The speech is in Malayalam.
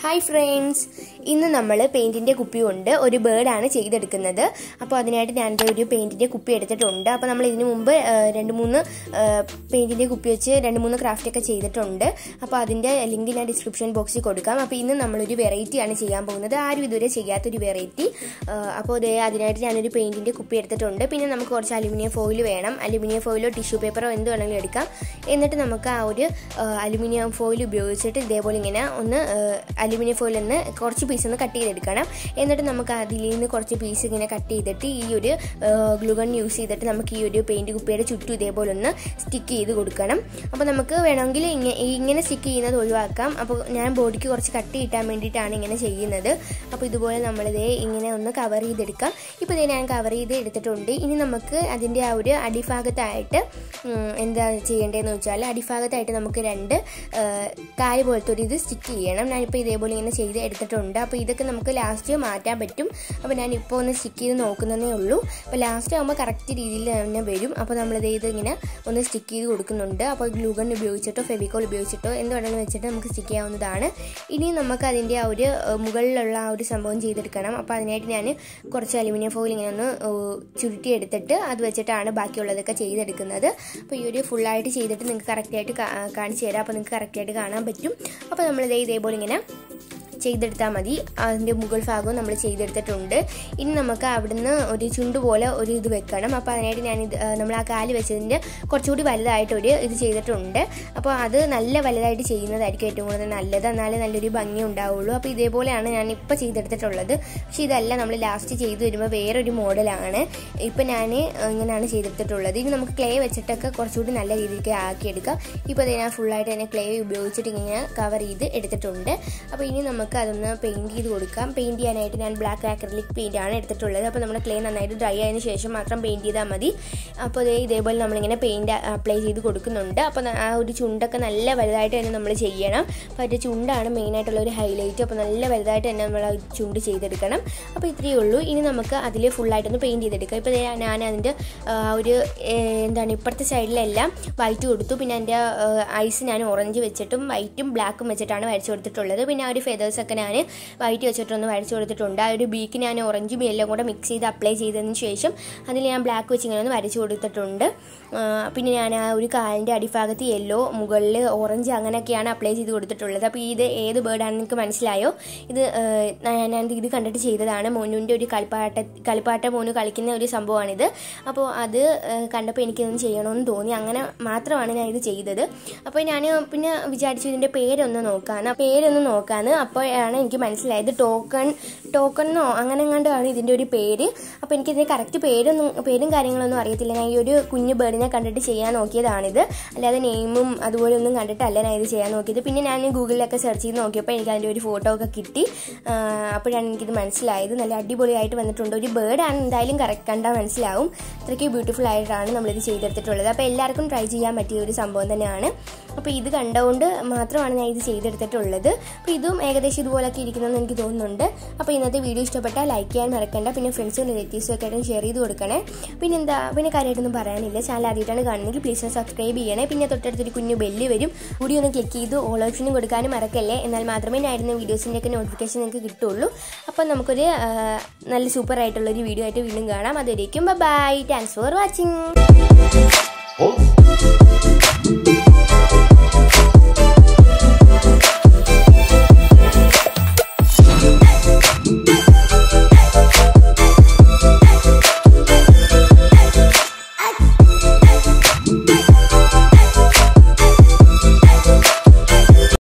ഹായ് ഫ്രണ്ട്സ് ഇന്ന് നമ്മൾ പെയിൻറ്റിൻ്റെ കുപ്പി കൊണ്ട് ഒരു ബേർഡാണ് ചെയ്തെടുക്കുന്നത് അപ്പോൾ അതിനായിട്ട് ഞാൻ ദേ ഒരു പെയിൻറ്റിൻ്റെ കുപ്പി എടുത്തിട്ടുണ്ട് അപ്പോൾ നമ്മൾ ഇതിനു മുമ്പ് ആ, രണ്ട് മൂന്ന് പെയിൻറ്റിൻ്റെ കുപ്പി വെച്ച് രണ്ട് മൂന്ന് ക്രാഫ്റ്റ് ഒക്കെ ചെയ്തിട്ടുണ്ട് അപ്പോൾ അതിൻ്റെ ലിങ്ക് ഞാൻ ഡിസ്ക്രിപ്ഷൻ ബോക്സിൽ കൊടുക്കാം അപ്പോൾ ഇന്ന് നമ്മളൊരു വെറൈറ്റിയാണ് ചെയ്യാൻ പോകുന്നത് ആരും ഇതുവരെ ചെയ്യാത്തൊരു വെറൈറ്റി അപ്പോൾ ദേ അതിനായിട്ട് ഞാനൊരു പെയിൻറ്റിൻ്റെ കുപ്പി എടുത്തിട്ടുണ്ട് പിന്നെ നമുക്ക് കുറച്ച് അലുമിനിയം ഫോയിൽ വേണം അലുമിനിയം ഫോയിലോ ടിഷ്യൂ പേപ്പറോ എന്ത് വേണമെങ്കിലും എടുക്കാം എന്നിട്ട് നമുക്ക് ആ ഒരു അലുമിനിയം ഫോയിൽ ഉപയോഗിച്ചിട്ട് ഇതേപോലെ ഇങ്ങനെ ഒന്ന് അലുമിനിയം ഫോയിൽ നിന്ന് കുറച്ച് പീസ് ഒന്ന് കട്ട് ചെയ്തെടുക്കണം എന്നിട്ട് നമുക്ക് അതിൽ നിന്ന് കുറച്ച് പീസ് ഇങ്ങനെ കട്ട് ചെയ്തിട്ട് ഈ ഒരു ഗ്ലൂഗൺ യൂസ് ചെയ്തിട്ട് നമുക്ക് ഈ ഒരു പെയിൻറ് കുപ്പിയുടെ ചുറ്റും ഇതേപോലെ ഒന്ന് സ്റ്റിക്ക് ചെയ്ത് കൊടുക്കണം അപ്പോൾ നമുക്ക് വേണമെങ്കിൽ ഇങ്ങനെ ഇങ്ങനെ സ്റ്റിക്ക് ചെയ്യുന്നത് ഒഴിവാക്കാം അപ്പോൾ ഞാൻ ബോഡിക്ക് കുറച്ച് കട്ട് കിട്ടാൻ വേണ്ടിയിട്ടാണ് ഇങ്ങനെ ചെയ്യുന്നത് അപ്പോൾ ഇതുപോലെ നമ്മളിതേ ഇങ്ങനെ ഒന്ന് കവർ ചെയ്തെടുക്കാം ഇപ്പോൾ ഇതേ ഞാൻ കവർ ചെയ്ത് എടുത്തിട്ടുണ്ട് ഇനി നമുക്ക് അതിൻ്റെ ആ ഒരു അടിഭാഗത്തായിട്ട് ഉം, എന്താ ചെയ്യേണ്ടതെന്ന് വെച്ചാൽ അടിഭാഗത്തായിട്ട് നമുക്ക് രണ്ട് ആ, കാല് പോലത്തെ ഒരു ഇത് സ്റ്റിക്ക് ചെയ്യണം ഞാനിപ്പോൾ ഇതേപോലെ ഇങ്ങനെ ചെയ്ത് എടുത്തിട്ടുണ്ട് അപ്പോൾ ഇതൊക്കെ നമുക്ക് ലാസ്റ്റ് മാറ്റാൻ പറ്റും അപ്പോൾ ഞാൻ ഇപ്പോൾ ഒന്ന് സ്റ്റിക്ക് ചെയ്ത് നോക്കുന്നതേ ഉള്ളൂ അപ്പോൾ ലാസ്റ്റ് ആകുമ്പോൾ കറക്റ്റ് രീതിയിൽ തന്നെ വരും അപ്പോൾ നമ്മളിത് ഇത് ഇങ്ങനെ ഒന്ന് സ്റ്റിക്ക് ചെയ്ത് കൊടുക്കുന്നുണ്ട് അപ്പോൾ ഗ്ലൂഗൺ ഉപയോഗിച്ചിട്ടോ ഫെവിക്കോൾ ഉപയോഗിച്ചിട്ടോ എന്ത് വേണമെങ്കിലും വെച്ചിട്ട് നമുക്ക് സ്റ്റിക്ക് ചെയ്യാവുന്നതാണ് ഇനി നമുക്ക് അതിൻ്റെ ആ ഒരു ഏഹ്, മുകളിലുള്ള ആ ഒരു സംഭവം ചെയ്തെടുക്കണം അപ്പോൾ അതിനായിട്ട് ഞാൻ കുറച്ച് അലുമിനിയം ഫോയിൽ ഇങ്ങനെ ഒന്ന് ഏഹ്, ചുരുട്ടി എടുത്തിട്ട് അത് വെച്ചിട്ടാണ് ബാക്കിയുള്ളതൊക്കെ ചെയ്തെടുക്കുന്നത് അപ്പോൾ ഈ ഒരു ഫുള്ളായിട്ട് ചെയ്തിട്ട് നിങ്ങൾക്ക് കറക്റ്റായിട്ട് കാണിച്ചു തരാം അപ്പോൾ നിങ്ങൾക്ക് കറക്റ്റായിട്ട് കാണാൻ പറ്റും അപ്പോൾ നമ്മളിതേ ഇതേപോലെ ഇങ്ങനെ ചെയ്തെടുത്താൽ മതി അതിൻ്റെ മുകൾ ഭാഗവും നമ്മൾ ചെയ്തെടുത്തിട്ടുണ്ട് ഇനി നമുക്ക് അവിടുന്ന് ഒരു ചുണ്ട് പോലെ ഒരു ഇത് വെക്കണം അപ്പോൾ അതിനായിട്ട് ഞാൻ ഇത് നമ്മൾ ആ കാല് വെച്ചതിൻ്റെ കുറച്ചുകൂടി വലുതായിട്ടൊരു ഇത് ചെയ്തിട്ടുണ്ട് അപ്പോൾ അത് നല്ല വലുതായിട്ട് ചെയ്യുന്നതായിരിക്കും ഏറ്റവും കൂടുതൽ നല്ലത് എന്നാലേ നല്ലൊരു ഭംഗി ഉണ്ടാവുള്ളൂ അപ്പോൾ ഇതേപോലെയാണ് ഞാൻ ഇപ്പോൾ ചെയ്തെടുത്തിട്ടുള്ളത് പക്ഷേ ഇതല്ല നമ്മൾ ലാസ്റ്റ് ചെയ്ത് വരുമ്പോൾ വേറൊരു മോഡലാണ് ഇപ്പോൾ ഞാൻ ഇങ്ങനെയാണ് ചെയ്തെടുത്തിട്ടുള്ളത് ഇനി നമുക്ക് ക്ലേ വെച്ചിട്ടൊക്കെ കുറച്ചുകൂടി നല്ല രീതിക്ക് ആക്കിയെടുക്കാം ഇപ്പോൾ ഇത് ഞാൻ ഫുള്ളായിട്ട് തന്നെ ക്ലേ ഉപയോഗിച്ചിട്ട് ഇങ്ങനെ കവർ ചെയ്ത് എടുത്തിട്ടുണ്ട് അപ്പോൾ ഇനി നമുക്ക് അതൊന്ന് പെയിൻറ് ചെയ്ത് കൊടുക്കാം പെയിൻറ് ചെയ്യാനായിട്ട് ഞാൻ ബ്ലാക്ക് ആക്രലിക് പെയിൻ്റ് ആണ് എടുത്തിട്ടുള്ളത് അപ്പോൾ നമ്മുടെ ക്ലേ നന്നായിട്ട് ഡ്രൈ ആയതിനു ശേഷം മാത്രം പെയിൻറ് ചെയ്താൽ മതി അപ്പോൾ ദേ ഇതേപോലെ നമ്മളിങ്ങനെ പെയിൻറ് അപ്ലൈ ചെയ്ത് കൊടുക്കുന്നുണ്ട് അപ്പോൾ ന- ആ ഒരു ചുണ്ടൊക്കെ നല്ല വലുതായിട്ട് തന്നെ നമ്മൾ ചെയ്യണം അപ്പോൾ അതിൻ്റെ ചുണ്ടാണ് മെയിനായിട്ടുള്ള ഒരു ഹൈലൈറ്റ് അപ്പോൾ നല്ല വലുതായിട്ട് തന്നെ നമ്മൾ ആ ചുണ്ട് ചെയ്തെടുക്കണം അപ്പോൾ ഇത്രയേ ഉള്ളൂ ഇനി നമുക്ക് അതിൽ ഫുള്ളായിട്ടൊന്ന് പെയിൻറ് ചെയ്തെടുക്കാം ഇപ്പോൾ ദേ ഞാൻ അതിൻ്റെ ആ, ഒരു ഏഹ്, എന്താണ് ഇപ്പുറത്തെ സൈഡിലെല്ലാം വൈറ്റ് കൊടുത്തു പിന്നെ അതിൻ്റെ ഐസ് ഞാൻ ഓറഞ്ച് വെച്ചിട്ടും വൈറ്റും ബ്ലാക്കും വെച്ചിട്ടാണ് വരച്ചു കൊടുത്തിട്ടുള്ളത് പിന്നെ ആ ഒരു ഫെതേഴ്സ് ഒക്കെ ഞാൻ വൈറ്റ് വെച്ചിട്ടൊന്ന് വരച്ചു കൊടുത്തിട്ടുണ്ട് ആ ഒരു ബീക്ക് ഞാൻ ഓറഞ്ചും എല്ലാം കൂടെ മിക്സ് ചെയ്ത് അപ്ലൈ ചെയ്തതിന് ശേഷം അതിൽ ഞാൻ ബ്ലാക്ക് വെച്ച് ഇങ്ങനെ ഒന്ന് വരച്ചു കൊടുത്തിട്ടുണ്ട് ആ, പിന്നെ ഞാൻ ആ ഒരു കാലിൻ്റെ അടിഭാഗത്ത് യെല്ലോ മുകളിൽ ഓറഞ്ച് അങ്ങനെയൊക്കെയാണ് അപ്ലൈ ചെയ്ത് കൊടുത്തിട്ടുള്ളത് അപ്പോൾ ഇത് ഏത് ബേർഡാണെന്ന് നിങ്ങൾക്ക് മനസ്സിലായോ ഇത് ഏഹ്, ഞാൻ ഞാൻ ഇത് കണ്ടിട്ട് ചെയ്തതാണ് മോനുവിൻ്റെ ഒരു കളിപ്പാട്ട കളിപ്പാട്ട മോന് കളിക്കുന്ന ഒരു സംഭവമാണിത് അപ്പോൾ അത് ഏഹ്, കണ്ടപ്പോൾ എനിക്കിതൊന്ന് ചെയ്യണമെന്ന് തോന്നി അങ്ങനെ മാത്രമാണ് ഞാൻ ഇത് ചെയ്തത് അപ്പോൾ ഞാൻ പിന്നെ വിചാരിച്ചു ഇതിൻ്റെ പേരൊന്ന് നോക്കാന്ന് ആ പേരൊന്ന് നോക്കാന്ന് അപ്പോഴാണ് എനിക്ക് മനസ്സിലായത് ടോക്കൺ ടോക്കണെന്നോ അങ്ങനെ എങ്ങാണ്ടാണ് ഇതിൻ്റെ ഒരു പേര് അപ്പോൾ എനിക്കിതിൻ്റെ കറക്റ്റ് പേരൊന്നും പേരും കാര്യങ്ങളൊന്നും അറിയത്തില്ല ഞാൻ ഈ ഒരു കുഞ്ഞു ബേർഡിനെ കണ്ടിട്ട് ചെയ്യാൻ നോക്കിയതാണിത് അല്ലാതെ നെയിമും അതുപോലെ ഒന്നും കണ്ടിട്ടല്ല ഞാൻ ഇത് ചെയ്യാൻ നോക്കിയത് പിന്നെ ഞാൻ ഗൂഗിളിലൊക്കെ സെർച്ച് ചെയ്ത് നോക്കിയപ്പോൾ എനിക്ക് അതിൻ്റെ ഒരു ഫോട്ടോ ഒക്കെ കിട്ടി ആ, അപ്പോഴാണ് എനിക്കിത് മനസ്സിലായത് നല്ല അടിപൊളിയായിട്ട് വന്നിട്ടുണ്ട് ഒരു ബേർഡാണ് എന്തായാലും കറക്റ്റ് കണ്ടാൽ മനസ്സിലാവും അത്രയ്ക്ക് ബ്യൂട്ടിഫുൾ ആയിട്ടാണ് നമ്മളിത് ചെയ്തെടുത്തിട്ടുള്ളത് അപ്പോൾ എല്ലാവർക്കും ട്രൈ ചെയ്യാൻ പറ്റിയ ഒരു സംഭവം തന്നെയാണ് അപ്പോൾ ഇത് കണ്ടുകൊണ്ട് മാത്രമാണ് ഞാൻ ഇത് ചെയ്തെടുത്തിട്ടുള്ളത് അപ്പോൾ ഇതും ഏകദേശം ഇതുപോലൊക്കെ ഇരിക്കണമെന്ന് എനിക്ക് തോന്നുന്നുണ്ട് അപ്പോൾ ഇന്നത്തെ വീഡിയോ ഇഷ്ടപ്പെട്ടാൽ ലൈക്ക് ചെയ്യാൻ മറക്കണ്ട പിന്നെ ഫ്രണ്ട്സും റിലേറ്റീവ്സും ഒക്കെ ആയിട്ട് ഷെയർ ചെയ്ത് കൊടുക്കണേ പിന്നെ എന്താ പിന്നെ കാര്യമായിട്ടൊന്നും പറയാനില്ല ചാനൽ ആദ്യമായിട്ടാണ് കാണുന്നെങ്കിൽ പ്ലീസ് സബ്സ്ക്രൈബ് ചെയ്യണേ പിന്നെ തൊട്ടടുത്തൊരു കുഞ്ഞു ബെല്ല് വരും കൂടി ഒന്ന് ക്ലിക്ക് ചെയ്ത് ഓൾ ഓപ്ഷനും കൊടുക്കാനും മറക്കല്ലേ എന്നാൽ മാത്രമേ ഞാൻ ഇടുന്ന വീഡിയോസിൻ്റെ ഒക്കെ നോട്ടിഫിക്കേഷൻ നിങ്ങൾക്ക് കിട്ടുള്ളൂ അപ്പോൾ നമുക്കൊരു ആ, നല്ല സൂപ്പർ ആയിട്ടുള്ളൊരു വീഡിയോ ആയിട്ട് വീണ്ടും കാണാം അതുവരേക്കും bye thanks for watching Oh.